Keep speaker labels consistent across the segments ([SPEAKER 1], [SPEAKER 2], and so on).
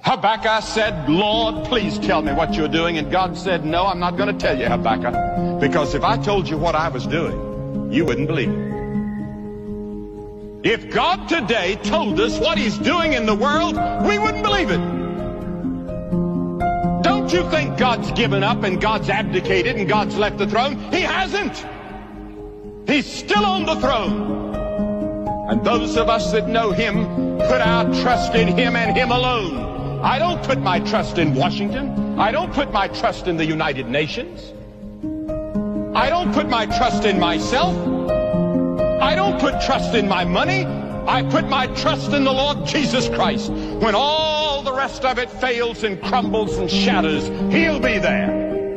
[SPEAKER 1] Habakkuk said, Lord, please tell me what you're doing. And God said, No, I'm not going to tell you, Habakkuk, because if I told you what I was doing, you wouldn't believe it. If God today told us what He's doing in the world, we wouldn't believe it. Don't you think God's given up and God's abdicated and God's left the throne? He hasn't. He's still on the throne. And those of us that know Him put our trust in Him and Him alone. I don't put my trust in Washington. I don't put my trust in the United Nations. I don't put my trust in myself. I don't put trust in my money. I put my trust in the Lord Jesus Christ. When all the rest of it fails and crumbles and shatters, He'll be there.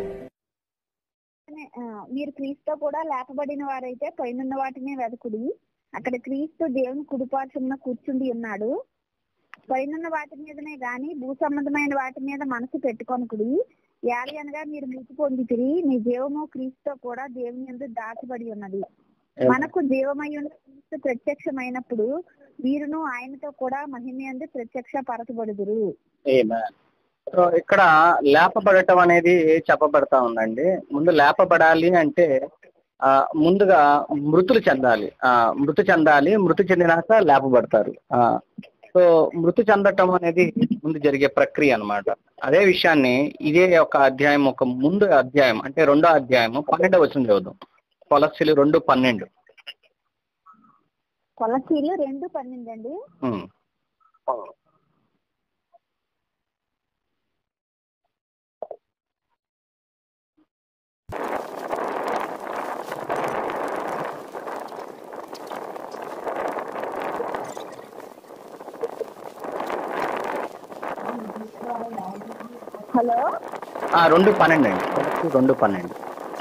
[SPEAKER 2] ఆ, మీరు క్రీస్తు కూడా లేపబడిన వారైతే పైనున్న వాటినే వెదకుడి అక్కడ క్రీస్తు దేవుని కుడిపార్శ్వమున కూర్చుండి ఉన్నాడు పైనున్న వాటి మీదనే గాని భూ సంబంధమైన వాటి మీద మనసు పెట్టుకొనుకుడి యాలి అనగా మీరు మృతి పొందితిరి మీ జీవము క్రీస్తుతో కూడా దేవుని యందు దాచబడి ఉన్నది మనకు జీవమై ఉన్న క్రీస్తు ప్రత్యక్షమైనప్పుడు వీరును ఆయనతో కూడా మహిమయందు ప్రత్యక్ష పరచబడుదురు
[SPEAKER 3] Amen. సో ఇక్కడ లేపబడటం అనేది చెప్పబడతా ఉందండి ముందు లేపబడాలి అంటే ఆ, ముందుగా మృతులు చెందాలి ఆ, మృతి చెందాలి మృతి చెందినాక లేపబడతారు ఆ, సో మృతి చెందటం అనేది ముందు జరిగే ప్రక్రియ అన్నమాట అదే విషయాన్ని ఇదే ఒక అధ్యాయం ఒక ముందు అధ్యాయం అంటే రెండో అధ్యాయం పన్నెండవ వచ్చిన చదువుదాం కొలస్సీలు రెండు పన్నెండు
[SPEAKER 2] కొలసీలు రెండు పన్నెండు అండి
[SPEAKER 3] ఉమ్.
[SPEAKER 2] హలో
[SPEAKER 3] ఆ, రెండు పన్నెండు అండి కొలస్సీ రెండు పన్నెండు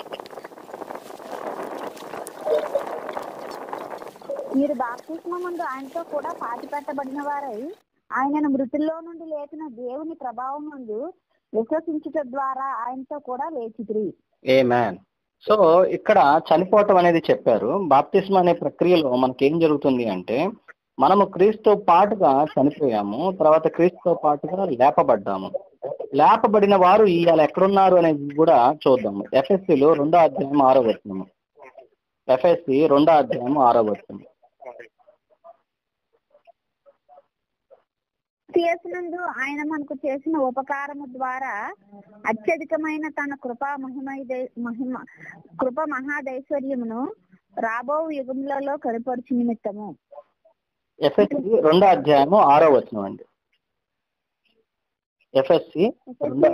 [SPEAKER 2] మీరు బాప్తిస్మ ముందు ఆయనతో కూడా పాతి పెట్టబడిన వారై ఆయనను మృతుల్లో నుండి లేచిన దేవుని ప్రభావం ముందు విశ్వసించుట ద్వారా ఆయనతో కూడా లేచితిరి
[SPEAKER 3] ఏ మ్యాన్ సో ఇక్కడ చనిపోవటం అనేది చెప్పారు బాప్తిస్మ అనే ప్రక్రియలో మనకి ఏం జరుగుతుంది అంటే మనము క్రీస్తుతో పాటుగా చనిపోయాము తర్వాత క్రీస్తుతో పాటుగా లేపబడ్డాము లేపబడిన వారు ఇవాళ ఎక్కడున్నారు అనేది కూడా చూద్దాము ఎఫ్ఎస్సిలో రెండో అధ్యాయం ఆరో వచనము ఎఫ్ఎస్సి రెండో అధ్యాయం ఆరో వచనం
[SPEAKER 2] చేసినందు ఆయన మనకు చేసిన ఉపకారము ద్వారా అత్యధికమైన తన కృపా మహిమ మహిమ కృప మహాదైశ్వర్యమును రాబో యుగములలో కనపరచు నిమిత్తము
[SPEAKER 3] ఎఫ్ఎస్సి రెండో అధ్యాయము ఆరో వచనం అండి ఎఫ్ఎస్సి రెండో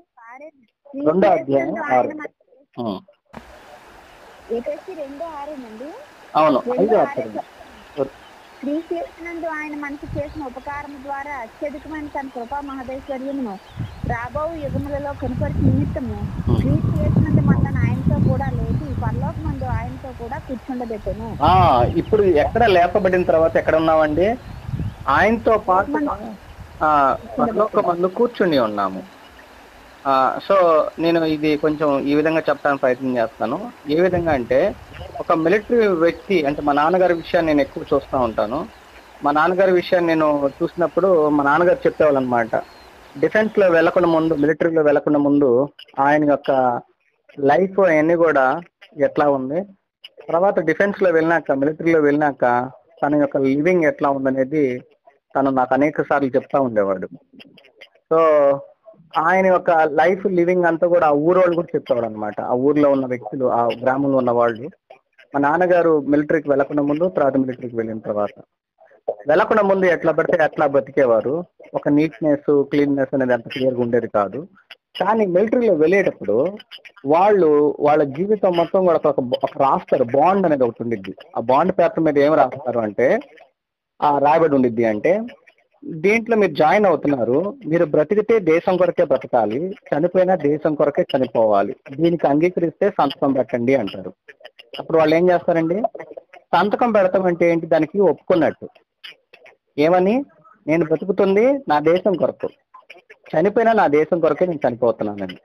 [SPEAKER 3] రెండో అధ్యాయం ఆరు ఉం.
[SPEAKER 2] ఏపీఎస్సి రెండో ఆరేనండి
[SPEAKER 3] అవును
[SPEAKER 2] రెండో
[SPEAKER 3] ఐదో
[SPEAKER 2] ఆరే
[SPEAKER 3] అధ్యాయం
[SPEAKER 2] క్రీస్తు చేసినందు ఆయన మనకు చేసిన ఉపకారం ద్వారా అత్యధికమైన తన కృపా మహదైశ్వర్యమును రాబో యుగములలో కనుపరిచి నిమిత్తము క్రీస్తు చేసినందు మన ఆయనతో కూడా లేచి పరలోక మందు ఆయనతో కూడా కూర్చుండబెట్టెను
[SPEAKER 3] ఆ ఇప్పుడు ఎక్కడ లేపబడిన తర్వాత ఎక్కడ ఉన్నామండి ఆయనతో పాటు ఆ, పరలోక మందు కూర్చుని ఉన్నాము ఆ, సో నేను ఇది కొంచెం ఈ విధంగా చెప్పడానికి ప్రయత్నం చేస్తాను ఏ విధంగా అంటే ఒక మిలిటరీ వ్యక్తి అంటే మా నాన్నగారి విషయాన్ని నేను ఎక్కువ చూస్తూ ఉంటాను మా నాన్నగారి విషయాన్ని నేను చూసినప్పుడు మా నాన్నగారు చెప్పేవాళ్ళు అనమాట డిఫెన్స్ లో వెళ్ళకుండా ముందు మిలిటరీలో వెళ్ళకుండా ముందు ఆయన యొక్క లైఫ్ అవన్నీ కూడా ఎట్లా ఉంది తర్వాత డిఫెన్స్ లో వెళ్ళినాక మిలిటరీలో వెళ్ళినాక తన యొక్క లివింగ్ ఎట్లా ఉందనేది తను నాకు అనేక సార్లు చెప్తా ఉండేవాడు సో ఆయన యొక్క లైఫ్ లివింగ్ అంతా కూడా ఆ ఊరోళ్ళు కూడా చెప్పేవాడు అనమాట ఆ ఊర్లో ఉన్న వ్యక్తులు ఆ గ్రామంలో ఉన్న వాళ్ళు మా నాన్నగారు మిలిటరీకి వెళ్ళకుండా ముందు తర్వాత మిలిటరీకి వెళ్ళిన తర్వాత వెళ్ళకుండా ముందు ఎట్లా పడితే అట్లా బతికేవారు ఒక నీట్నెస్ క్లీన్నెస్ అనేది అంత క్లియర్గా ఉండేది కాదు కానీ మిలిటరీలో వెళ్ళేటప్పుడు వాళ్ళు వాళ్ళ జీవితం మొత్తం కూడా ఒక ఒక రాస్తారు బాండ్ అనేది ఒకటి ఉండిద్ది ఆ బాండ్ పేపర్ మీద ఏం రాస్తారు అంటే ఆ రాయబడి ఉండిద్ది అంటే దీంట్లో మీరు జాయిన్ అవుతున్నారు మీరు బ్రతికితే దేశం కొరకే బ్రతకాలి చనిపోయినా దేశం కొరకే చనిపోవాలి దీనికి అంగీకరిస్తే సంతకం పెట్టండి అంటారు అప్పుడు వాళ్ళు ఏం చేస్తారండి సంతకం పెడతాం అంటే ఏంటి దానికి ఒప్పుకున్నట్టు ఏమని నేను బ్రతుకుతుంది నా దేశం కొరకు చనిపోయినా నా దేశం కొరకే నేను చనిపోతున్నానండి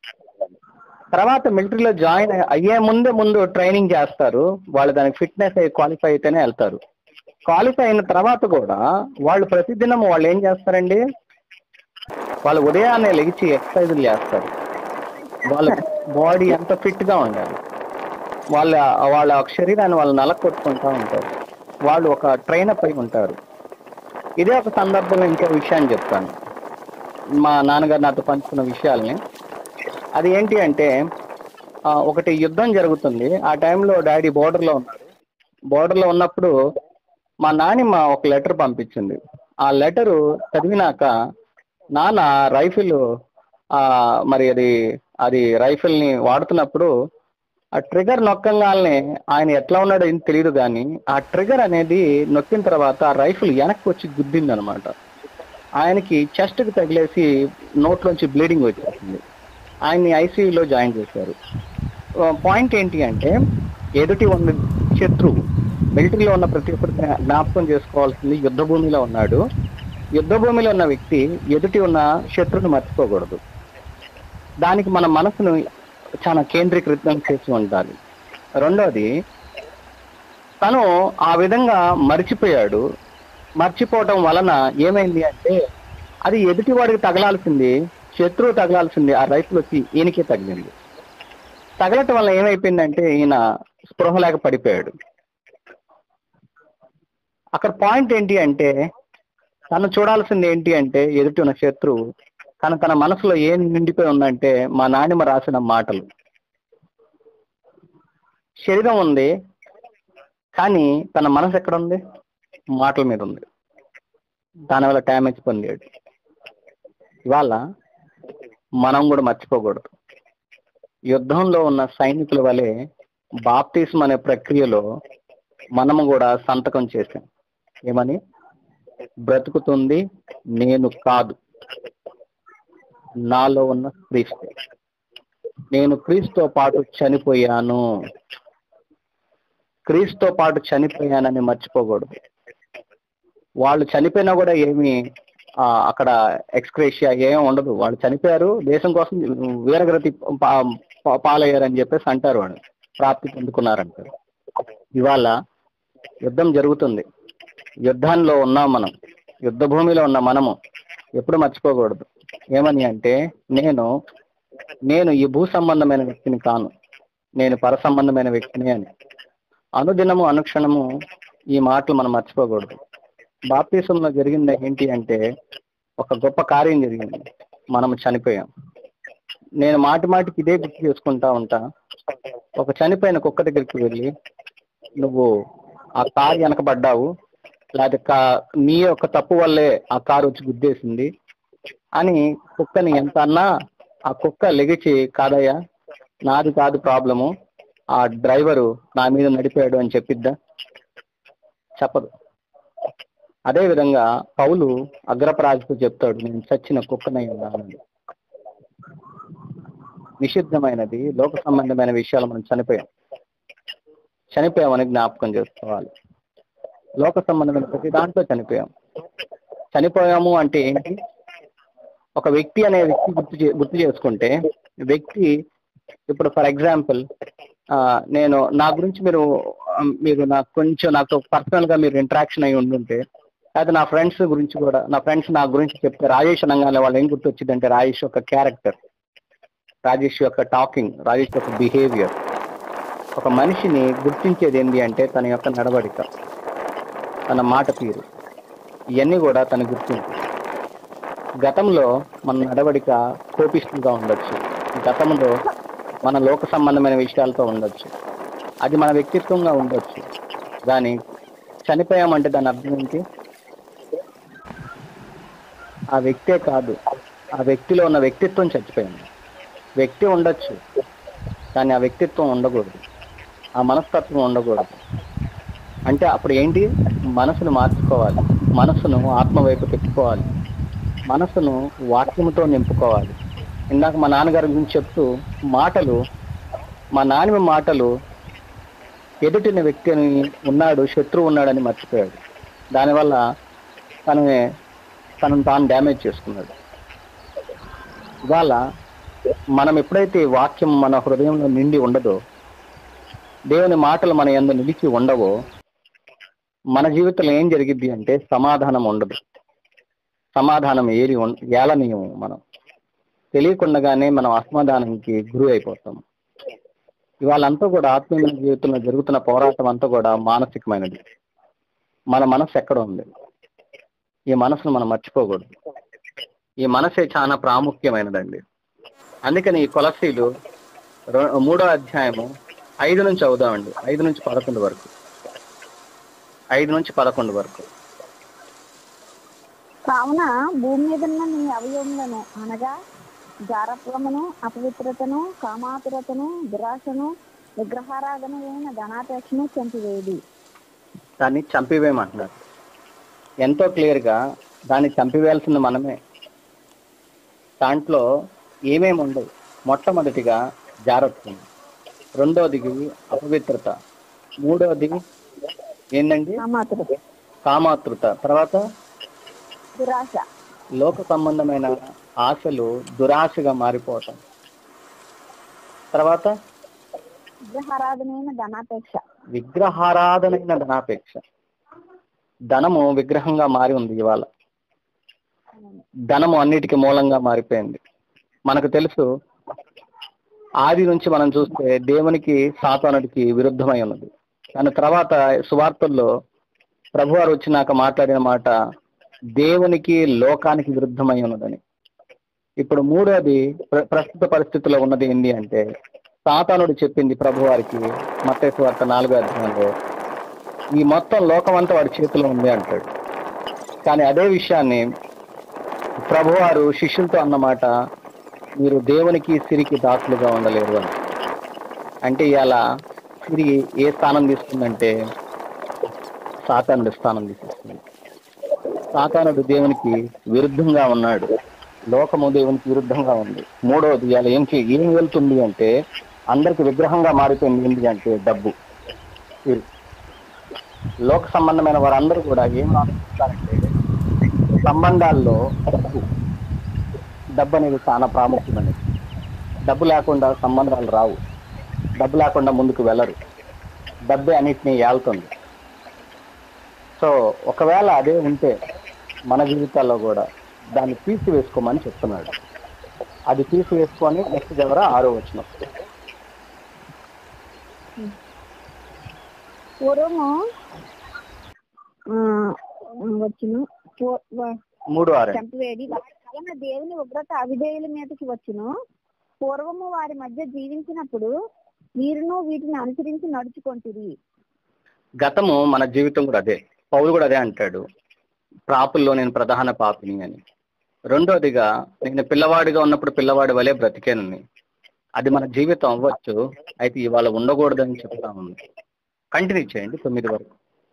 [SPEAKER 3] తర్వాత మిలిటరీలో జాయిన్ అయ్యే ముందే ముందు ట్రైనింగ్ చేస్తారు వాళ్ళు దానికి ఫిట్నెస్ అయ్యి క్వాలిఫై అయితేనే వెళ్తారు క్వాలిఫై అయిన తర్వాత కూడా వాళ్ళు ప్రతిదినం వాళ్ళు ఏం చేస్తారండి వాళ్ళు ఉదయాన్నే లెగిచి ఎక్సర్సైజులు చేస్తారు వాళ్ళ బాడీ ఎంత ఫిట్ గా ఉండాలి వాళ్ళ వాళ్ళ శరీరాన్ని వాళ్ళు నలకొట్టుకుంటా ఉంటారు వాళ్ళు ఒక ట్రైనప్ అయి ఉంటారు ఇదే ఒక సందర్భంలో ఇంకో విషయాన్ని చెప్తాను మా నాన్నగారు నాతో పంచుకున్న విషయాల్ని అది ఏంటి అంటే ఆ, ఒకటి యుద్ధం జరుగుతుంది ఆ టైంలో డాడీ బోర్డర్లో ఉన్నారు బోర్డర్లో ఉన్నప్పుడు మా నాన్నమ్మ ఒక లెటర్ పంపించింది ఆ లెటరు చదివినాక నాన్న రైఫిల్ ఆ మరి అది అది రైఫిల్ని వాడుతున్నప్పుడు ఆ ట్రిగర్ నొక్కంగానే ఆయన ఎట్లా ఉన్నాడో ఏం తెలియదు కానీ ఆ ట్రిగర్ అనేది నొక్కిన తర్వాత ఆ రైఫిల్ వెనక్కి వచ్చి గుద్దింది అనమాట ఆయనకి చెస్ట్కి తగిలేసి నోట్లోంచి బ్లీడింగ్ వచ్చేసింది ఆయన్ని ఐసీయూలో జాయిన్ చేశారు పాయింట్ ఏంటి అంటే ఎదుటి ఉన్న శత్రువు మిలిటరీలో ఉన్న ప్రతి ఒక్కరు జ్ఞాపకం చేసుకోవాల్సింది యుద్ధ భూమిలో ఉన్నాడు యుద్ధ భూమిలో ఉన్న వ్యక్తి ఎదుటి ఉన్న శత్రువుని మర్చిపోకూడదు దానికి మన మనసును చాలా కేంద్రీకృతం చేసి ఉండాలి రెండోది తను ఆ విధంగా మర్చిపోయాడు మర్చిపోవటం వలన ఏమైంది అంటే అది ఎదుటి వాడికి తగలాల్సింది శత్రువు తగలాల్సింది ఆ రైతులు వచ్చి ఈయనకే తగిలింది తగలటం వల్ల ఏమైపోయిందంటే ఈయన స్పృహ లేక పడిపోయాడు అక్కడ పాయింట్ ఏంటి అంటే తను చూడాల్సింది ఏంటి అంటే ఎదుటి ఉన్న శత్రువు తను తన మనసులో ఏం నిండిపోయి ఉందంటే మా నాన్నమ్మ రాసిన మాటలు శరీరం ఉంది కానీ తన మనసు ఎక్కడ ఉంది మాటల మీద ఉంది దానివల్ల డ్యామేజ్ పొందాడు ఇవాళ మనం కూడా మర్చిపోకూడదు యుద్ధంలో ఉన్న సైనికుల వలె బాప్తిస్మ్ అనే ప్రక్రియలో మనము కూడా సంతకం చేశాం ఏమని బ్రతుకుతుంది నేను కాదు నాలో ఉన్న క్రీస్తు నేను క్రీస్తుతో పాటు చనిపోయాను క్రీస్తుతో పాటు చనిపోయానని మర్చిపోకూడదు వాళ్ళు చనిపోయినా కూడా ఏమి ఆ, అక్కడ ఎక్స్క్రేషియా ఏం ఉండదు వాళ్ళు చనిపోయారు దేశం కోసం వీరగతి పా- పా- పాలయ్యారని చెప్పేసి అంటారు వాళ్ళు ప్రాప్తి పొందుకున్నారంటారు ఇవాళ యుద్ధం జరుగుతుంది యుద్ధంలో ఉన్నాం మనం యుద్ధ భూమిలో ఉన్న మనము ఎప్పుడు మర్చిపోకూడదు ఏమని అంటే నేను నేను ఈ భూ సంబంధమైన వ్యక్తిని కాను నేను పర సంబంధమైన వ్యక్తిని అని అనుదినము అనుక్షణము ఈ మాటలు మనం మర్చిపోకూడదు బాప్తీసంలో జరిగింది ఏంటి అంటే ఒక గొప్ప కార్యం జరిగింది మనం చనిపోయాం నేను మాటి మాటికి ఇదే గుర్తు చేసుకుంటా ఉంటా ఒక చనిపోయిన కుక్క దగ్గరికి వెళ్ళి నువ్వు ఆ కారు వెనకబడ్డావు లేకపోతే కా నీ యొక్క తప్పు వల్లే ఆ కారు వచ్చి గుద్దేసింది అని కుక్కని ఎంత అన్నా ఆ కుక్క లెగిచి కాదయ్యా నాది కాదు ప్రాబ్లము ఆ డ్రైవరు నా మీద నడిపాడు అని చెప్పిద్దా చెప్పదు అదే విధంగా పౌలు అగ్రపరాజుకు చెప్తాడు నేను చచ్చిన కుక్కనై ఉన్నానని నిషిద్ధమైనది లోక సంబంధమైన విషయాలు మనం చనిపోయాం చనిపోయామని జ్ఞాపకం చేసుకోవాలి లోక సంబంధమైన ప్రతి దాంట్లో చనిపోయాం చనిపోయాము అంటే ఏంటి ఒక వ్యక్తి అనే వ్యక్తి గుర్తు చే- గుర్తు చేసుకుంటే వ్యక్తి ఇప్పుడు ఫర్ ఎగ్జాంపుల్ నేను నా గురించి మీరు ఆ, మీరు నాకు కొంచెం నాతో పర్సనల్ గా మీరు ఇంటరాక్షన్ అయి ఉండుంటే అయితే నా ఫ్రెండ్స్ గురించి కూడా నా ఫ్రెండ్స్ నా గురించి చెప్తే రాజేష్ అనగానే వాళ్ళు ఏం గుర్తొచ్చిందంటే రాజేష్ యొక్క క్యారెక్టర్ రాజేష్ యొక్క టాకింగ్ రాజేష్ యొక్క బిహేవియర్ ఒక మనిషిని గుర్తించేది ఏంటి అంటే తన యొక్క నడవడిక తన మాట తీరు ఇవన్నీ కూడా తన గుర్తింపు గతంలో మన నడవడిక కోపిష్ఠుగా ఉండొచ్చు గతంలో మన లోక సంబంధమైన విషయాలతో ఉండొచ్చు అది మన వ్యక్తిత్వంగా ఉండొచ్చు కానీ చనిపోయామంటే దాని అర్థం ఏంటి ఆ వ్యక్తే కాదు ఆ వ్యక్తిలో ఉన్న వ్యక్తిత్వం చచ్చిపోయింది వ్యక్తి ఉండొచ్చు కానీ ఆ వ్యక్తిత్వం ఉండకూడదు ఆ మనస్తత్వం ఉండకూడదు అంటే అప్పుడు ఏంటి మనసును మార్చుకోవాలి మనసును ఆత్మ వైపు తిప్పుకోవాలి మనసును వాక్యముతో నింపుకోవాలి ఇందాక మా నాన్నగారి గురించి చెప్తూ మాటలు మా నాన్నమ్మ మాటలు ఎదుటిన వ్యక్తిని ఉన్నాడు శత్రువు ఉన్నాడని మర్చిపోయాడు దానివల్ల తను తనను తాను డ్యామేజ్ చేసుకున్నాడు ఇవాళ మనం ఎప్పుడైతే ఈ వాక్యం మన హృదయంలో నిండి ఉండదో దేవుని మాటలు మన ఎందు నిలిచి ఉండవో మన జీవితంలో ఏం జరిగిద్ది అంటే సమాధానం ఉండదు సమాధానం ఏరి ఉన్- ఏలనీయము మనం తెలియకుండానే మనం అసమాధానానికి గురి అయిపోతాం ఇవాళంతా కూడా ఆత్మీయ జీవితంలో జరుగుతున్న పోరాటం అంతా కూడా మానసికమైనది మన మనసు ఎక్కడ ఉంది ఈ మనసును మనం మర్చిపోకూడదు ఈ మనసే చాలా ప్రాముఖ్యమైనదండి అందుకని ఈ కొలసీలు రె- మూడో అధ్యాయము ఐదు నుంచి అవుదామండి ఐదు నుంచి పదకొండు వరకు ఐదు నుంచి పదకొండు వరకు
[SPEAKER 2] కావున భూమి మీద ఉన్న నీ అవయవములను అనగా జారత్వమును అపవిత్రతను కామాతురతను దురాశను విగ్రహారాధనైన ధనాపేక్షను చంపివేది
[SPEAKER 3] దాన్ని చంపివేయమంటున్నారు ఎంతో క్లియర్గా దాన్ని చంపివేయాల్సింది మనమే దాంట్లో ఏమేమి ఉండవు మొట్టమొదటిగా జారత్వం రెండోది అపవిత్రత మూడోది ఏంటండి
[SPEAKER 2] కామాతురత
[SPEAKER 3] కామాతృత తర్వాత
[SPEAKER 2] దురాశ
[SPEAKER 3] లోక సంబంధమైన ఆశలు దురాశగా మారిపోవటం తర్వాత
[SPEAKER 2] విగ్రహారాధనైన ధనాపేక్ష
[SPEAKER 3] విగ్రహారాధనైన ధనాపేక్ష ధనము విగ్రహంగా మారి ఉంది ఇవాళ ధనము అన్నిటికీ మూలంగా మారిపోయింది మనకు తెలుసు ఆది నుంచి మనం చూస్తే దేవునికి సాతానుడికి విరుద్ధమై ఉన్నది దాని తర్వాత సువార్తల్లో ప్రభువారు వచ్చినాక మాట్లాడిన మాట దేవునికి లోకానికి విరుద్ధమై ఉన్నదని ఇప్పుడు మూడోది ప్ర- ప్రస్తుత పరిస్థితిలో ఉన్నది ఏంటి అంటే సాతానుడు చెప్పింది ప్రభువారికి మత్తయి వార్త నాలుగో అధ్యాయంలో ఈ మొత్తం లోకం అంతా వాడి చేతిలో ఉంది అంటాడు కానీ అదే విషయాన్ని ప్రభువారు శిష్యులతో అన్నమాట మీరు దేవునికి సిరికి దాసులుగా ఉండలేరు అని అంటే ఇలా సిరి ఏ స్థానం తీసుకుందంటే సాతానుడి స్థానం తీసేస్తుంది సాతానుడు దేవునికి విరుద్ధంగా ఉన్నాడు లోకము దేవునికి విరుద్ధంగా ఉంది మూడవది ఇలా ఏం చే- ఏం వెళ్తుంది అంటే అందరికి విగ్రహంగా మారిపోయింది ఏంటి అంటే డబ్బు ఇది. లోక సంబంధమైన వారందరూ కూడా ఏం ఆలోచిస్తారంటే సంబంధాల్లో డబ్బు డబ్బు అనేది చాలా ప్రాముఖ్యమైనది డబ్బు లేకుండా సంబంధాలు రావు డబ్బు లేకుండా ముందుకు వెళ్ళరు డబ్బే అన్నిటినీ ఏళ్తుంది సో ఒకవేళ అదే ఉంటే మన జీవితాల్లో కూడా దాన్ని తీసివేసుకోమని చెప్తున్నాడు అది తీసివేసుకొని నెక్స్ట్ దగ్గర ఆరో వచ్చిన
[SPEAKER 2] పూర్వము ఆ, వచ్చును పూ- వ-
[SPEAKER 3] మూడు ఆరు
[SPEAKER 2] చంపివేడి వారి వలన దేవుని ఉగ్రత అవిధేయుల మీదకి వచ్చును పూర్వము వారి మధ్య జీవించినప్పుడు మీరును వీటిని అనుసరించి నడుచుకొంటిరి
[SPEAKER 3] గతము మన జీవితం కూడా అదే పౌలు కూడా అదే అంటాడు పాపుల్లో నేను ప్రధాన పాపిని అని రెండోదిగా నేను పిల్లవాడిగా ఉన్నప్పుడు పిల్లవాడి వలె బ్రతికేనని అది మన జీవితం అవ్వచ్చు అయితే ఇవాళ ఉండకూడదని చెప్తా ఉంది కంటిన్యూ చేయండి తొమ్మిది వరకు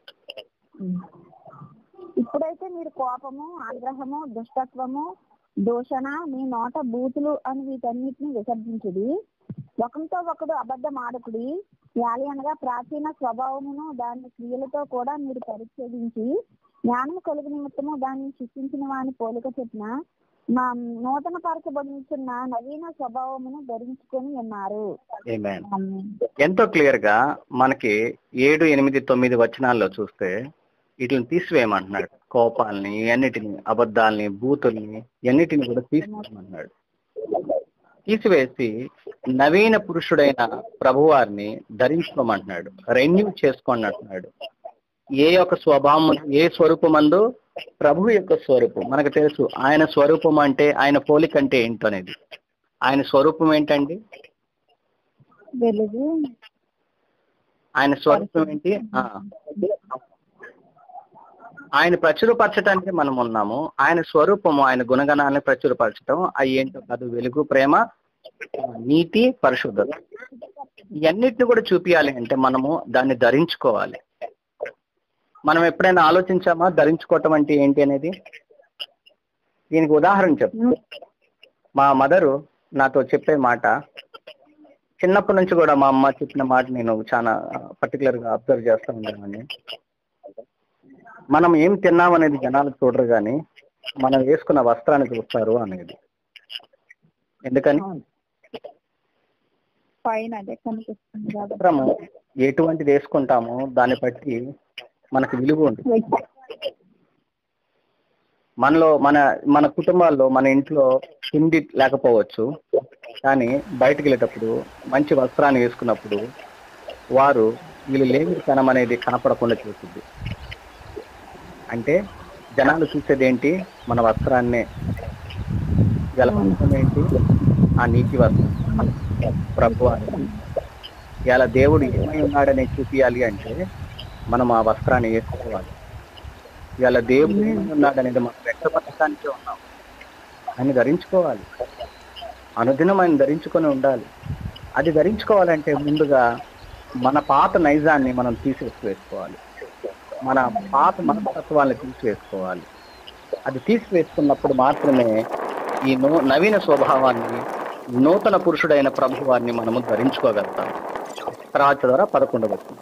[SPEAKER 2] ఇప్పుడైతే మీరు కోపము ఆగ్రహము దుష్టత్వము దూషణ మీ నోట బూతులు అని వీటన్నిటిని విసర్జించుడి ఒకరితో ఒకడు అబద్ధం ఆడకుడి యాలి అనగా ప్రాచీన స్వభావమును దాని క్రియలతో కూడా మీరు పరిశోధించి జ్ఞానం కలుగు నిమిత్తము దాన్ని శిక్షించిన వాని పోలిక చెప్పిన మా నూతన పరచబడుతున్న నవీన స్వభావమును ధరించుకొని ఉన్నారు
[SPEAKER 3] Amen. ఎంతో క్లియర్ గా మనకి ఏడు ఎనిమిది తొమ్మిది వచనాల్లో చూస్తే వీటిని తీసివేయమంటున్నాడు కోపాలని అన్నిటిని అబద్ధాలని బూతుల్ని అన్నిటిని కూడా తీసివేయమంటున్నాడు తీసివేసి నవీన పురుషుడైన ప్రభువారిని ధరించుకోమంటున్నాడు రెన్యూ చేసుకోండి అంటున్నాడు ఏ యొక్క స్వభావం ఏ స్వరూపమందు ప్రభు యొక్క స్వరూపం మనకు తెలుసు ఆయన స్వరూపం అంటే ఆయన పోలిక అంటే ఏంటో అనేది ఆయన స్వరూపం ఏంటండి
[SPEAKER 2] వెలుగు
[SPEAKER 3] ఆయన స్వరూపం ఏంటి ఆ, ఆయన ప్రచురపరచడానికి మనం ఉన్నాము ఆయన స్వరూపము ఆయన గుణగణాలను ప్రచురపరచడం అవి ఏంటో కాదు వెలుగు ప్రేమ నీతి పరిశుద్ధత ఇవన్నిటిని కూడా చూపించాలి అంటే మనము దాన్ని ధరించుకోవాలి మనం ఎప్పుడైనా ఆలోచించామా ధరించుకోవటం అంటే ఏంటి అనేది దీనికి ఉదాహరణ చెప్తాను మా మదరు నాతో చెప్పే మాట చిన్నప్పటి నుంచి కూడా మా అమ్మ చెప్పిన మాట నేను చాలా పర్టికులర్ గా అబ్జర్వ్ చేస్తూ ఉండేవాడిని మనం ఏం తిన్నాం అనేది జనాలు చూడరు కానీ మనం వేసుకున్న వస్త్రాన్ని చూస్తారు అనేది ఎందుకని
[SPEAKER 2] అవును. పైన అదే కనిపిస్తుంది కాబట్టి
[SPEAKER 3] వస్త్రము ఎటువంటిది వేసుకుంటామో దాన్ని బట్టి మనకు విలువ ఉంటుంది మనలో మన మన కుటుంబాల్లో మన ఇంట్లో తిండి లేకపోవచ్చు కానీ బయటికి వెళ్ళేటప్పుడు మంచి వస్త్రాన్ని వేసుకున్నప్పుడు వారు వీళ్ళు లేమితనం అనేది కనపడకుండా చేస్తుంది అంటే జనాలు చూసేది ఏంటి మన వస్త్రాన్నే గల వస్త్రం ఏంటి ఆ నీతి వస్త్రం ప్రభు ఇలా దేవుడు ఏమై ఉన్నాడని చూపించాలి అంటే మనం ఆ వస్త్రాన్ని వేసుకోవాలి ఇలా దేవుడు ఏమై ఉన్నాడనేది మనం వ్యక్తపరచడానికే ఉన్నాం ఆయన ధరించుకోవాలి అనుదినం ఆయన ధరించుకొని ఉండాలి అది ధరించుకోవాలంటే ముందుగా మన పాత నైజాన్ని మనం తీసేసి వేసుకోవాలి మన పాత మనస్తత్వాన్ని తీసివేసుకోవాలి అది తీసివేసుకున్నప్పుడు మాత్రమే ఈ నూ నవీన స్వభావాన్ని నూతన పురుషుడైన ప్రభువాన్ని మనము ధరించుకోగలుగుతాం తర్వాత ద్వారా పదకొండవ వచనం.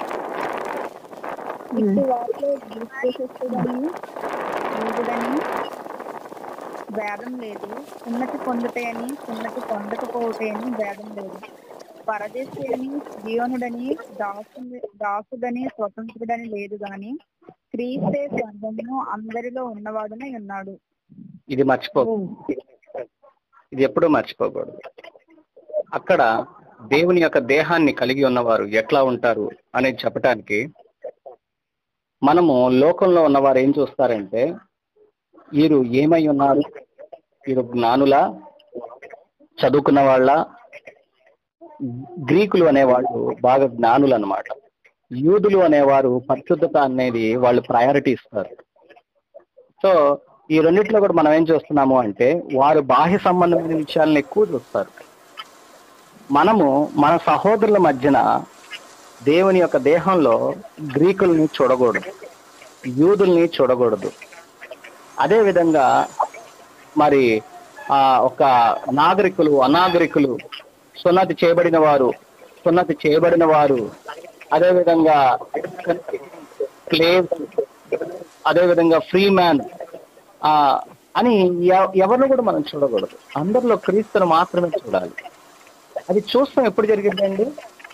[SPEAKER 2] ఇటు వారిలో దుష్టుడని నీగుడని భేదం లేదు ఉన్నతి పొందుతాయని ఉన్నతి పొందకపోతాయని భేదం లేదు పరదేశి అని జీవనుడని దాసు దాసుడని స్వతంత్రుడని లేదు గాని క్రీస్తే స్వర్గము అందరిలో ఉన్నవాడునై ఉన్నాడు
[SPEAKER 3] ఇది మర్చిపో ఇది ఎప్పుడూ మర్చిపోకూడదు అక్కడ దేవుని యొక్క దేహాన్ని కలిగి ఉన్నవారు ఎట్లా ఉంటారు అనేది చెప్పటానికి మనము లోకంలో ఉన్నవారు ఏం చూస్తారంటే వీరు ఏమై ఉన్నారు వీరు జ్ఞానుల చదువుకున్న వాళ్ళ గ్రీకులు అనేవాళ్ళు బాగా జ్ఞానులు అన్నమాట యూదులు అనేవారు పరిశుద్ధత అనేది వాళ్ళు ప్రయారిటీ ఇస్తారు సో ఈ రెండిట్లో కూడా మనం ఏం చూస్తున్నాము అంటే వారు బాహ్య సంబంధమైన విషయాలను ఎక్కువ చూస్తారు మనము మన సహోదరుల మధ్యన దేవుని యొక్క దేహంలో గ్రీకుల్ని చూడకూడదు యూదుల్ని చూడకూడదు అదే విధంగా మరి ఆ ఒక నాగరికులు అనాగరికులు సున్నతి చేయబడిన వారు సున్నతి చేయబడిన వారు అదే విధంగా స్లేవ్ అదే విధంగా ఫ్రీ మ్యాన్ ఆ అని ఎవ- ఎవరిని కూడా మనం చూడకూడదు అందరిలో క్రీస్తును మాత్రమే చూడాలి అది చూస్తాం ఎప్పుడు జరిగిందండి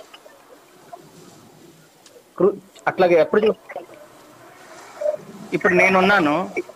[SPEAKER 3] కృ- అట్లాగే ఎప్పుడు చూ ఇప్పుడు నేనున్నాను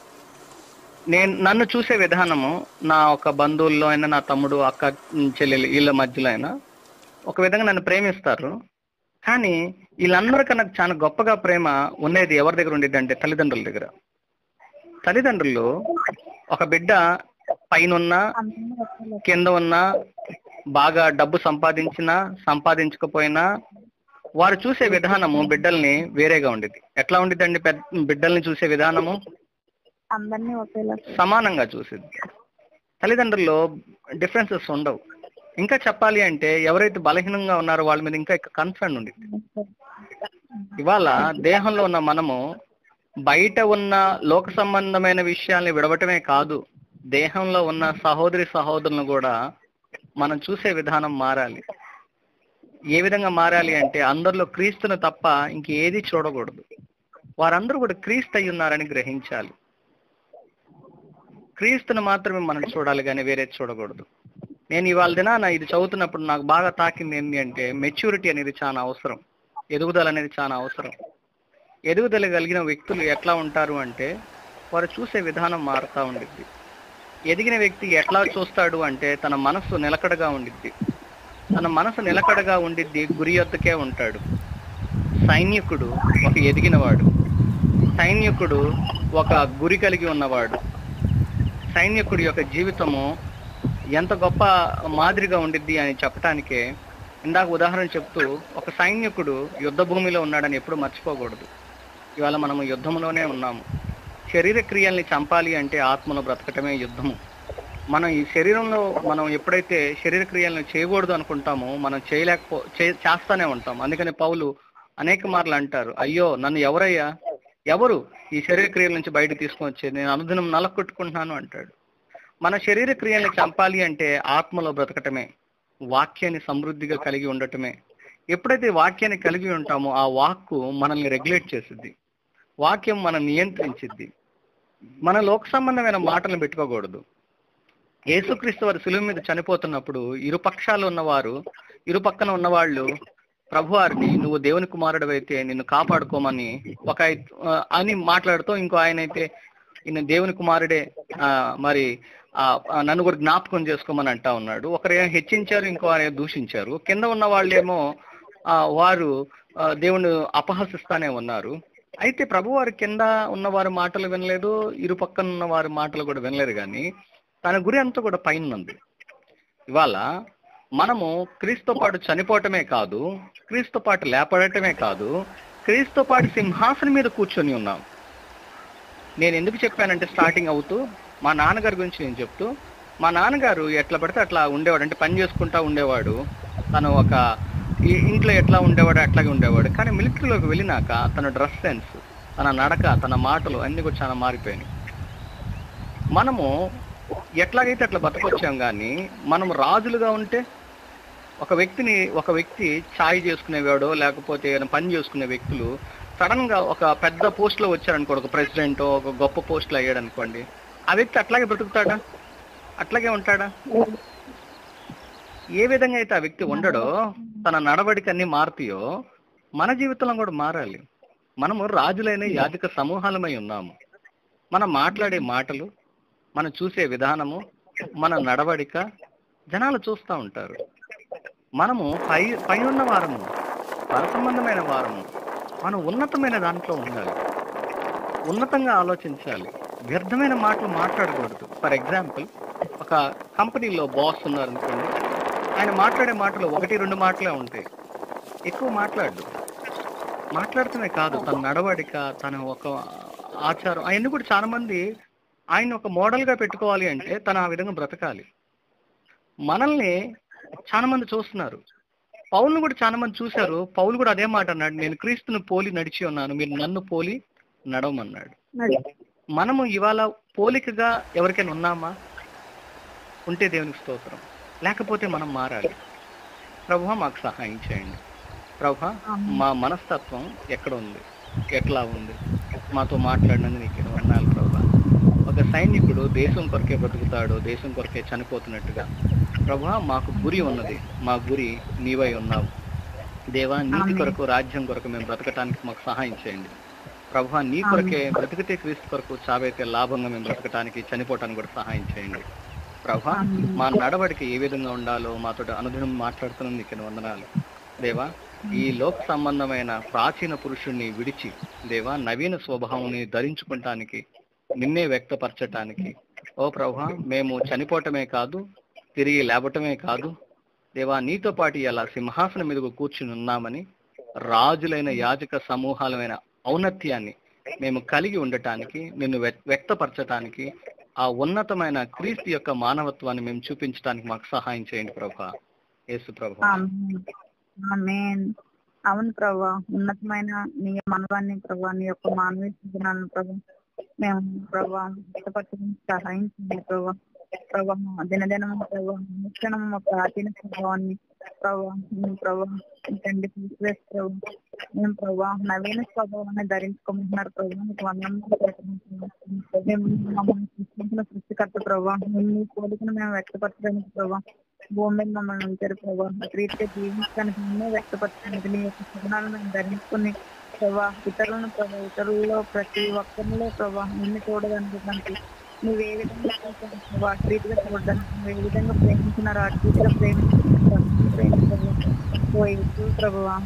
[SPEAKER 3] నేను నన్ను చూసే విధానము నా ఒక బంధువుల్లో అయినా నా తమ్ముడు అక్క చెల్లెలు వీళ్ళ మధ్యలో అయినా ఒక విధంగా నన్ను ప్రేమిస్తారు కానీ వీళ్ళందరికన్నా చాలా గొప్పగా ప్రేమ ఉండేది ఎవరి దగ్గర ఉండేది అంటే తల్లిదండ్రుల దగ్గర తల్లిదండ్రులు ఒక బిడ్డ పైనున్నా
[SPEAKER 2] అందరినీ ఒకేలా
[SPEAKER 3] కింద ఉన్నా బాగా డబ్బు సంపాదించినా సంపాదించకపోయినా వారు చూసే విధానము బిడ్డల్ని వేరేగా ఉండేది ఎట్లా ఉండేదండి పెద్ద బిడ్డల్ని చూసే విధానము
[SPEAKER 2] అందరినీ ఒకేలా
[SPEAKER 3] సమానంగా చూసేది తల్లిదండ్రుల్లో డిఫరెన్సెస్ ఉండవు ఇంకా చెప్పాలి అంటే ఎవరైతే బలహీనంగా ఉన్నారో వాళ్ళ మీద ఇంకా కన్సర్న్ ఉండేది ఇవాళ దేహంలో ఉన్న మనము బయట ఉన్న లోక సంబంధమైన విషయాల్ని విడవటమే కాదు దేహంలో ఉన్న సహోదరి సహోదరులను కూడా మనం చూసే విధానం మారాలి ఏ విధంగా మారాలి అంటే అందరిలో క్రీస్తును తప్ప ఇంకేది చూడకూడదు వారందరూ కూడా క్రీస్తు అయి ఉన్నారని గ్రహించాలి క్రీస్తును మాత్రమే మనం చూడాలి కానీ వేరే చూడకూడదు నేను ఇవాళ దినాన ఇది చదువుతున్నప్పుడు నాకు బాగా తాకింది ఏంటి అంటే మెచ్యూరిటీ అనేది చాలా అవసరం ఎదుగుదల అనేది చాలా అవసరం ఎదుగుదల కలిగిన వ్యక్తులు ఎట్లా ఉంటారు అంటే వారు చూసే విధానం మారుతూ ఉండిద్ది ఎదిగిన వ్యక్తి ఎట్లా చూస్తాడు అంటే తన మనస్సు నిలకడగా ఉండిద్ది తన మనసు నిలకడగా ఉండిద్ది గురి యొద్దకే ఉంటాడు సైనికుడు ఒక ఎదిగినవాడు సైనికుడు ఒక గురి కలిగి ఉన్నవాడు సైనికుడి యొక్క జీవితము ఎంత గొప్ప మాదిరిగా ఉండిద్ది అని చెప్పటానికే ఇందాక ఉదాహరణ చెప్తూ ఒక సైనికుడు యుద్ధ భూమిలో ఉన్నాడని ఎప్పుడు మర్చిపోకూడదు ఇవాళ మనము యుద్ధంలోనే ఉన్నాము శరీర క్రియల్ని చంపాలి అంటే ఆత్మలో బ్రతకటమే యుద్ధము మనం ఈ శరీరంలో మనం ఎప్పుడైతే శరీర క్రియలను చేయకూడదు అనుకుంటామో మనం చేయలేకపో చే- చేస్తానే ఉంటాం అందుకని పౌలు అనేక మార్లు అంటారు అయ్యో నన్ను ఎవరయ్యా ఎవరు ఈ శరీర క్రియల నుంచి బయట తీసుకొని వచ్చేది నేను అనుదినం నలకొట్టుకుంటున్నాను అంటాడు మన శరీర క్రియల్ని చంపాలి అంటే ఆత్మలో బ్రతకటమే వాక్యాన్ని సమృద్ధిగా కలిగి ఉండటమే ఎప్పుడైతే వాక్యాన్ని కలిగి ఉంటామో ఆ వాక్కు మనల్ని రెగ్యులేట్ చేసిద్ది వాక్యం మనం నియంత్రించిద్ది మన లోక సంబంధమైన మాటలను పెట్టుకోకూడదు యేసుక్రీస్తు వారి సులువు మీద చనిపోతున్నప్పుడు ఇరు పక్షాలు ఉన్నవారు ఇరు పక్కన ఉన్నవాళ్ళు ప్రభువారిని నువ్వు దేవుని కుమారుడు అయితే నిన్ను కాపాడుకోమని ఒక ఐ- ఆ, అని మాట్లాడుతూ ఇంకో ఆయన అయితే ఈయన దేవుని కుమారుడే ఆ, మరి ఆ, ఆ, నన్ను కూడా జ్ఞాపకం చేసుకోమని అంటా ఉన్నాడు ఒకరేమో హెచ్చించారు ఇంకో వారేమో దూషించారు కింద ఉన్న వాళ్ళేమో ఆ, వారు ఆ, దేవుని అపహసిస్తానే ఉన్నారు అయితే ప్రభు వారి కింద ఉన్న వారి మాటలు వినలేదు ఇరు పక్కన ఉన్న వారి మాటలు కూడా వినలేదు కానీ తన గురి అంతా కూడా పైన ఉంది ఇవాళ మనము క్రీస్తుతో పాటు చనిపోవటమే కాదు క్రీస్తుతో పాటు లేపడటమే కాదు క్రీస్తుతో పాటు సింహాసనం మీద కూర్చొని ఉన్నాం నేను ఎందుకు చెప్పానంటే స్టార్టింగ్ అవుతూ మా నాన్నగారి గురించి నేను చెప్తూ మా నాన్నగారు ఎట్లా పడితే అట్లా ఉండేవాడు అంటే పని చేసుకుంటా ఉండేవాడు తను ఒక ఈ- ఇంట్లో ఎట్లా ఉండేవాడు అట్లాగే ఉండేవాడు కానీ మిలిటరీలోకి వెళ్ళినాక తన డ్రెస్ సెన్స్ తన నడక తన మాటలు అన్నీ కూడా చాలా మారిపోయినాయి మనము ఎట్లాగైతే అట్లా బతకొచ్చాం కానీ మనం రాజులుగా ఉంటే ఒక వ్యక్తిని ఒక వ్యక్తి ఛాయ్ చేసుకునేవాడో లేకపోతే ఏదైనా పని చేసుకునే వ్యక్తులు సడన్ గా ఒక పెద్ద పోస్ట్ లో వచ్చారనుకో ఒక ప్రెసిడెంట్ ఒక గొప్ప పోస్ట్ లో అయ్యాడు అనుకోండి ఆ వ్యక్తి అట్లాగే బ్రతుకుతాడా అట్లాగే ఉంటాడా ఏ విధంగా అయితే ఆ వ్యక్తి ఉండడో తన నడవడిక అన్ని మారుతాయో మన జీవితంలో కూడా మారాలి మనము రాజులైన యాజక సమూహాలమై ఉన్నాము మనం మాట్లాడే మాటలు మనం చూసే విధానము మన నడవడిక జనాలు చూస్తూ ఉంటారు మనము పై పైనున్న వారము పరసంబంధమైన వారము మనం ఉన్నతమైన దాంట్లో ఉండాలి ఉన్నతంగా ఆలోచించాలి వ్యర్థమైన మాటలు మాట్లాడకూడదు ఫర్ ఎగ్జాంపుల్ ఒక కంపెనీలో బాస్ ఉన్నారు అనుకోండి ఆయన మాట్లాడే మాటలు ఒకటి రెండు మాటలే ఉంటాయి ఎక్కువ మాట్లాడు మాట్లాడటమే కాదు తన నడవడిక తన ఒక ఆచారం అవన్నీ కూడా చాలా మంది ఆయన ఒక మోడల్ గా పెట్టుకోవాలి అంటే తను ఆ విధంగా బ్రతకాలి మనల్ని చాలా మంది చూస్తున్నారు పౌల్ని కూడా చాలా మంది చూశారు పౌలు కూడా అదే మాట అన్నాడు నేను క్రీస్తుని పోలి నడిచి ఉన్నాను మీరు నన్ను పోలి నడవమన్నాడు
[SPEAKER 2] మరి
[SPEAKER 3] మనము ఇవాళ పోలికగా ఎవరికైనా ఉన్నామా ఉంటే దేవునికి స్తోత్రం లేకపోతే మనం మారాలి ప్రభు మాకు సహాయం చేయండి ప్రభు మా మనస్తత్వం ఎక్కడ ఉంది ఎట్లా ఉంది మాతో మాట్లాడినందుకు నీకు వందాలి ప్రభు ఒక సైనికుడు దేశం కొరకే బ్రతుకుతాడు దేశం కొరకే చనిపోతున్నట్టుగా ప్రభు మాకు గురి ఉన్నది మా గురి నీవై ఉన్నావు దేవా నీతి కొరకు రాజ్యం కొరకు మేము బ్రతకటానికి మాకు సహాయం చేయండి ప్రభు నీ కొరకే బ్రతికితే క్రీస్తు కొరకు చావైతే లాభంగా మేము బ్రతకటానికి చనిపోవటానికి కూడా సహాయం చేయండి ప్రభా మా నడవడిక ఏ విధంగా ఉండాలో మాతో అనుదినం మాట్లాడుతున్న నీకు వందనాలు దేవా ఈ లోక సంబంధమైన ప్రాచీన పురుషుణ్ణి విడిచి దేవా నవీన స్వభావాన్ని ధరించుకుంటానికి నిన్నే వ్యక్తపరచటానికి ఓ ప్రభా మేము చనిపోవటమే కాదు తిరిగి లేవటమే కాదు దేవా నీతో పాటు ఇలా సింహాసనం మీదకు కూర్చుని ఉన్నామని రాజులైన యాజక సమూహాలమైన ఔన్నత్యాన్ని మేము కలిగి ఉండటానికి నిన్ను వ్యక్- వ్యక్తపరచటానికి ఆ ఉన్నతమైన క్రీస్తు యొక్క మానవత్వాన్ని మేము చూపించడానికి మాకు సహాయం చేయండి ప్రభా యేసు ప్రభా
[SPEAKER 2] ఆమేన్. ఆమేన్. అవును ప్రభా ఉన్నతమైన నీ మనవాన్ని ప్రభా నీ యొక్క మానవీయ సిద్ధనాలను ప్రభా మేము ప్రభా ఇష్టపట్టుకుని సహాయం చేయండి ప్రభా ప్రభా దినదినం ప్రభా అనుక్షణం మా ప్రాచీన స్వభావాన్ని ప్రభా మేము ప్రభా తండ్రి తీసివేసి ప్రభా మేము ప్రభా నవీన స్వభావాన్ని ధరించుకోమంటున్నారు ప్రభా మీకు వందనాలు ప్రకటించుకుంటున్నాం. మేము మమ్మల్ని సృష్టించిన సృష్టికర్త ప్రభా మేము నీ కోరికను మేము వ్యక్తపరచడానికి ప్రభా భూమి మీద మమ్మల్ని ఉంచారు ప్రభా రీతిగా జీవించడానికి నిన్నే వ్యక్తపరచడానికి నీ యొక్క శరణాలను మేము ధరించుకుని ప్రభా ఇతరులను ప్రభా ఇతరుల్లో ప్రతి ఒక్కరిలో ప్రభా నిన్ను చూడడానికి నువ్వు ఏ విధంగా చూసావు ప్రభా అటు రీతిగా చూడడానికి నువ్వు ఏ విధంగా ప్రేమించినారో అటు రీతిగా ప్రేమించారు ప్రభువా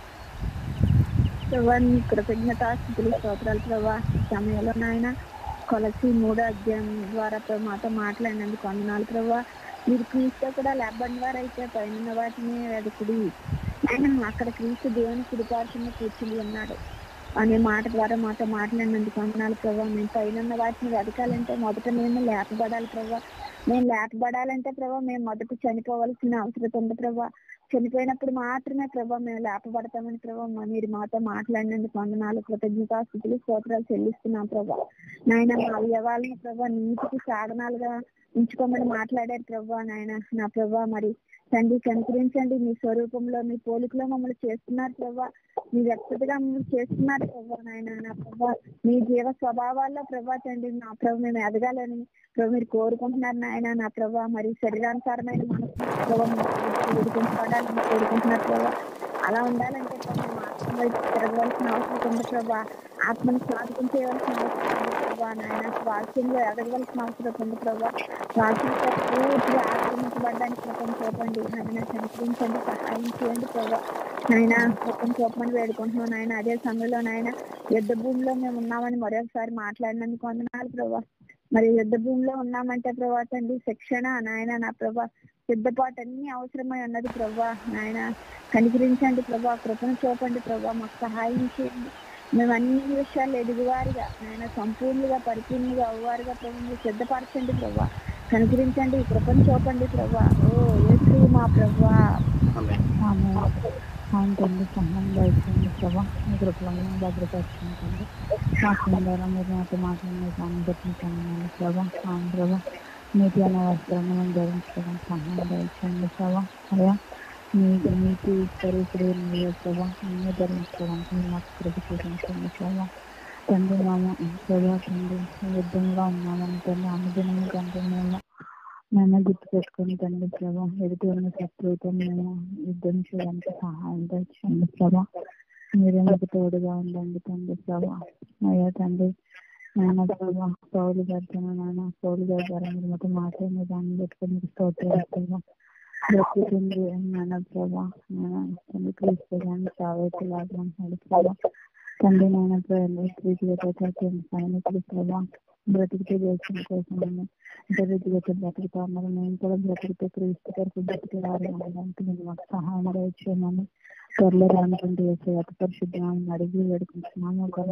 [SPEAKER 2] ప్రభా నీ కృతజ్ఞత స్థితులు స్తోత్రాలు ప్రభా ఈ సమయంలో నాయన కొలసి మూడో అధ్యాయం ద్వారా ప్రభా మాతో మాట్లాడినందుకు వందనాలు ప్రభా మీరు క్రీస్తు కూడా లేబన్ వారు అయితే పైన వాటిని వెదకుడి ఆయన అక్కడ క్రీస్తు దేవుని కుడిపార్శ్వన కూర్చుని ఉన్నాడు అనే మాట ద్వారా మాతో మాట్లాడినందుకు వందనాలు ప్రభా మేము పైన వాటిని వెతకాలంటే మొదట మేము లేపబడాలి ప్రభా మేము లేపబడాలంటే ప్రభా మేము మొదట చనిపోవలసిన అవసరం ఉంది ప్రభా చనిపోయినప్పుడు మాత్రమే ప్రభా మేము లేపబడతామని ప్రభా మా- మీరు మాతో మాట్లాడినందుకు వందనాలు కృతజ్ఞతాస్థితులు స్తోత్రాలు చెల్లిస్తున్నాం ప్రభా నాయన మా అవయవాలని ప్రభా నీతికి సాధనాలుగా ఉంచుకోమని మాట్లాడారు ప్రభా నాయన నా ప్రభా మరి తండ్రి కనుకరించండి మీ స్వరూపంలో మీ పోలికలో మమ్మల్ని చేస్తున్నారు ప్రభా మీ వ్యక్తిగా మమ్మల్ని చేస్తున్నారు ప్రభా నాయన నా ప్రభా మీ జీవ స్వభావాల్లో ప్రభా తండ్రి నా ప్రభు మేము ఎదగాలని ప్రభు మీరు కోరుకుంటున్నారు నాయన నా ప్రభా మరి శరీరానుసారమైన మనసు ప్రభా మీరు కోరుకుంటున్నారని కోరుకుంటున్నారు ప్రభా అలా ఉండాలంటే ప్రభా మా ఆత్మ వైపు తిరగవలసిన అవసరం ఉంది ప్రభా ఆత్మను సాధకం చేయవలసిన అవసరం ఉంది ప్రభా ప్రభా నాయన వాక్యంలో ఎదగవలసిన అవసరం ఉంది ప్రభా వాక్యంతో పూర్తిగా ఆక్రమించబడడానికి కృపం చూపండి నాయన కనికరించండి సహాయం చేయండి ప్రభా నాయన కృపం చూపమని వేడుకుంటున్నాం నాయన అదే సమయంలో నాయన యుద్ధ భూమిలో మేము ఉన్నామని మరొకసారి మాట్లాడినందుకు వందనాలు ప్రభా మరి యుద్ధ భూమిలో ఉన్నామంటే ప్రభా తండ్రి శిక్షణ నాయన నా ప్రభా సిద్ధపాటు అన్ని అవసరమై ఉన్నది ప్రభా నాయన కనికరించండి ప్రభా కృపను చూపండి ప్రభా మాకు సహాయం చేయండి మేము అన్ని విషయాలు ఎదుగువారుగా నాయన సంపూర్ణంగా పరిపూర్ణంగా అవ్వారుగా ప్రభు మీరు సిద్ధపరచండి ప్రభా కనికరించండి కృపను చూపండి ప్రభా ఓ యేసు మా ప్రభా
[SPEAKER 3] ఆమె
[SPEAKER 4] ఆమె ఆయన తండ్రి సహాయం దయచేయండి ప్రభా మీ కృపలను భద్రపరచుకుంటుంది వాక్యం ద్వారా మీరు నాతో మాట్లాడిన దాన్ని దర్శించండి ప్రభా అవును ప్రభా నీతి అనే వస్త్రాన్ని మేము ధరించుకోవడం సహాయం దయచేయండి ప్రభా అయ్యా నీకు నీతి స్వరూపుడు మీరు ప్రభా అన్ని ధరించుకోవడానికి మీరు మాకు కృప చూపించండి ప్రభా తండ్రి మామ ప్రభా తండ్రి యుద్ధంలో ఉన్నామని తండ్రి అనుదినం తండ్రి మేము మేము గుర్తు పెట్టుకుని తండ్రి ప్రభా ఎదుటి ఉన్న శత్రువుతో మేము యుద్ధం చేయడానికి సహాయం తెచ్చండి ప్రభా మీరే మాకు తోడుగా ఉండండి తండ్రి ప్రభా అయ్యా తండ్రి నాయన ప్రభా పౌలు గారితో నాయన పౌలు గారి ద్వారా మీరు మాతో మాట్లాడిన దాన్ని పెట్టుకుని మీకు స్తోత్రాలు ప్రభా బ్రతుకుతుంది నాయన ప్రభా నాయన తండ్రి క్రీస్తు గారిని చావైతే లాగమంటున్నాడు ప్రభా తండ్రి నాయన ప్రభా క్రీస్తు సైనికులు ప్రభా బ్రతికితే దేశం కోసం రీతిగత బ్రతుకుతా ఉన్నారు మేము కూడా బ్రతికితే క్రీస్తు కొరకు బ్రతికి వారి ఉండడానికి మీరు మాకు సహాయం దయచేయమని త్వరలో రానుకుంటూ వేసే అతి పరిశుద్ధం అడిగి వేడుకుంటున్నాము